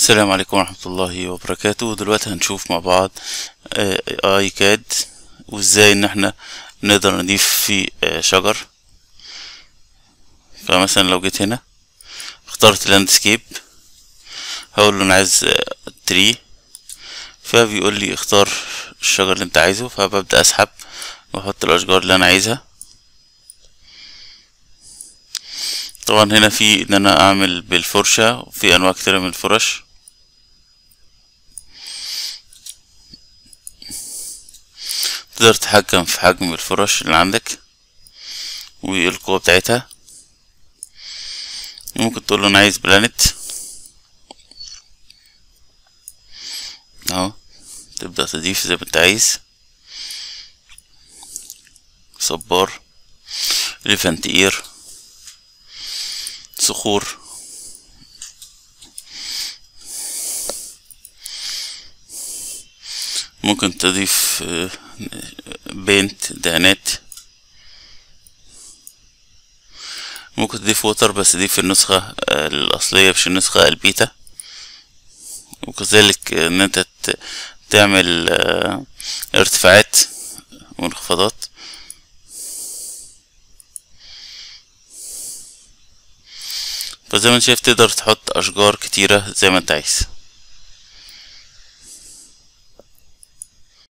السلام عليكم ورحمة الله وبركاته دلوقتي هنشوف مع بعض اي كاد وازاي ان احنا نقدر نضيف فيه آه، شجر فمثلا لو جيت هنا اخترت لاندسكيب هقول له انا عايز تري فبيقول لي اختار الشجر اللي انت عايزه فببدأ اسحب واحط الاشجار اللي انا عايزها طبعا هنا في ان انا اعمل بالفرشة وفي انواع كتيرة من الفرش تقدر تتحكم في حجم الفرش اللي عندك والقوة بتاعتها ممكن تقول له انا عايز بلانت اهو تبدأ تضيف زي ما انت عايز صبار ليفانت اير صخور ممكن تضيف بينت دهانات ممكن تضيف ووتر بس دي في النسخة الأصلية مش النسخة البيتا وكذلك ان انت تعمل ارتفاعات وانخفاضات فزي ما انت شايف تقدر تحط اشجار كتيرة زي ما انت عايز